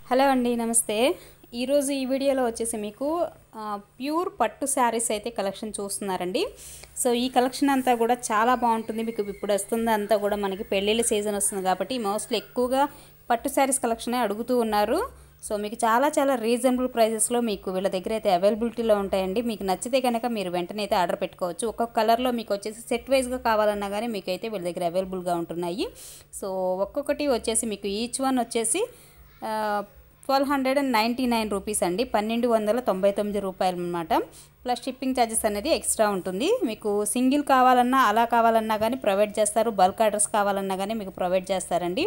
hello అండి నమస్తే ఈరోజు ఈ వీడియోలో వచ్చేసి మీకు ఆ, ప్యూర్ పట్టు శారీస్ అయితే కలెక్షన్ చూస్తున్నారండి సో ఈ కలెక్షన్ అంతా కూడా చాలా బాగుంటుంది మీకు ఇప్పుడు వస్తుంది అంతా కూడా మనకి పెళ్ళిళ్ళ సీజన్ వస్తుంది కాబట్టి మోస్ట్లీ ఎక్కువగా పట్టు శారీస్ కలెక్షనే అడుగుతూ ఉన్నారు సో మీకు చాలా చాలా రీజనబుల్ ప్రైజెస్లో మీకు వీళ్ళ దగ్గర అయితే అవైలబిలిటీలో ఉంటాయండి మీకు నచ్చితే కనుక మీరు వెంటనే అయితే ఆర్డర్ పెట్టుకోవచ్చు ఒక్కొక్క కలర్లో మీకు వచ్చేసి సెట్ వైజ్గా కావాలన్నా కానీ మీకు అయితే వీళ్ళ దగ్గర అవైలబుల్గా ఉంటున్నాయి సో ఒక్కొక్కటి వచ్చేసి మీకు ఈచ్ వన్ వచ్చేసి twelve hundred and ninety nine rupees అండి పన్నెండు వందల తొంభై తొమ్మిది రూపాయలు అనమాట ప్లస్ షిప్పింగ్ ఛార్జెస్ అనేది ఎక్స్ట్రా ఉంటుంది మీకు సింగిల్ కావాలన్నా అలా కావాలన్నా కానీ ప్రొవైడ్ చేస్తారు బల్క్ ఆర్డర్స్ కావాలన్నా కానీ మీకు ప్రొవైడ్ చేస్తారండి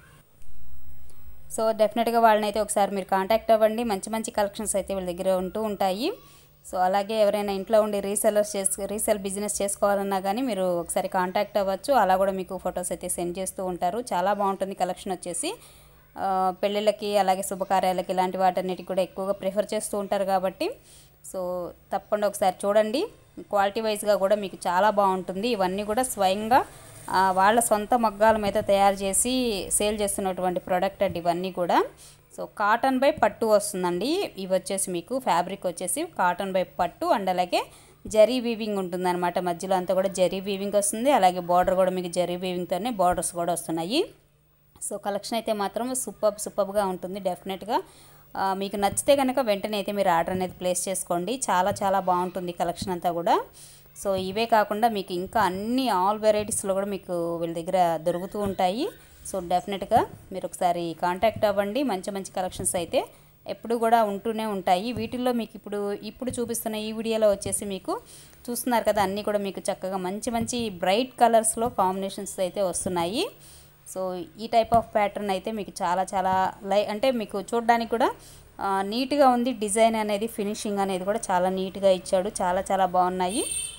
సో డెఫినెట్గా వాళ్ళని అయితే ఒకసారి మీరు కాంటాక్ట్ అవ్వండి మంచి మంచి కలెక్షన్స్ అయితే వీళ్ళ దగ్గర ఉంటూ ఉంటాయి సో అలాగే ఎవరైనా ఇంట్లో ఉండి రీసెలర్స్ చేసు రీసెల్ బిజినెస్ చేసుకోవాలన్నా కానీ మీరు ఒకసారి కాంటాక్ట్ అవ్వచ్చు అలా కూడా మీకు ఫొటోస్ అయితే సెండ్ చేస్తూ ఉంటారు చాలా బాగుంటుంది కలెక్షన్ వచ్చేసి ఆ, పెళ్ళిళ్ళకి అలాగే శుభకార్యాలకి ఇలాంటి వాటన్నిటికి కూడా ఎక్కువగా ప్రిఫర్ చేస్తూ ఉంటారు కాబట్టి సో తప్పకుండా ఒకసారి చూడండి క్వాలిటీ వైజ్గా కూడా మీకు చాలా బాగుంటుంది ఇవన్నీ కూడా స్వయంగా ఆ, వాళ్ళ సొంత మగ్గాల మీద తయారు చేసి సేల్ చేస్తున్నటువంటి ప్రోడక్ట్ అండి ఇవన్నీ కూడా సో కాటన్ బై పట్టు వస్తుందండి ఇవి వచ్చేసి మీకు ఫ్యాబ్రిక్ వచ్చేసి కాటన్ బై పట్టు అండ్ అలాగే జరీ వీవింగ్ ఉంటుందన్నమాట మధ్యలో అంతా కూడా జరీ వీవింగ్ వస్తుంది అలాగే బార్డర్ కూడా మీకు జరీ వీవింగ్తోనే బార్డర్స్ కూడా వస్తున్నాయి సో కలెక్షన్ అయితే మాత్రం సూపర్ సూపర్గా ఉంటుంది డెఫినెట్గా ఆ, మీకు నచ్చితే కనుక వెంటనే అయితే మీరు ఆర్డర్ అనేది ప్లేస్ చేసుకోండి చాలా చాలా బాగుంటుంది కలెక్షన్ అంతా కూడా సో ఇవే కాకుండా మీకు ఇంకా అన్ని ఆల్ వెరైటీస్లో కూడా మీకు వీళ్ళ దగ్గర దొరుకుతూ ఉంటాయి సో డెఫినెట్గా మీరు ఒకసారి కాంటాక్ట్ అవ్వండి మంచి మంచి కలెక్షన్స్ అయితే ఎప్పుడు కూడా ఉంటూనే ఉంటాయి వీటిల్లో మీకు ఇప్పుడు ఇప్పుడు చూపిస్తున్న ఈ వీడియోలో వచ్చేసి మీకు చూస్తున్నారు కదా అన్నీ కూడా మీకు చక్కగా మంచి మంచి బ్రైట్ కలర్స్లో కాంబినేషన్స్ అయితే వస్తున్నాయి సో ఈ టైప్ ఆఫ్ ప్యాటర్న్ అయితే మీకు చాలా చాలా లై అంటే మీకు చూడడానికి కూడా ఆ, నీట్గా ఉంది డిజైన్ అనేది ఫినిషింగ్ అనేది కూడా చాలా నీట్గా ఇచ్చాడు చాలా చాలా బాగున్నాయి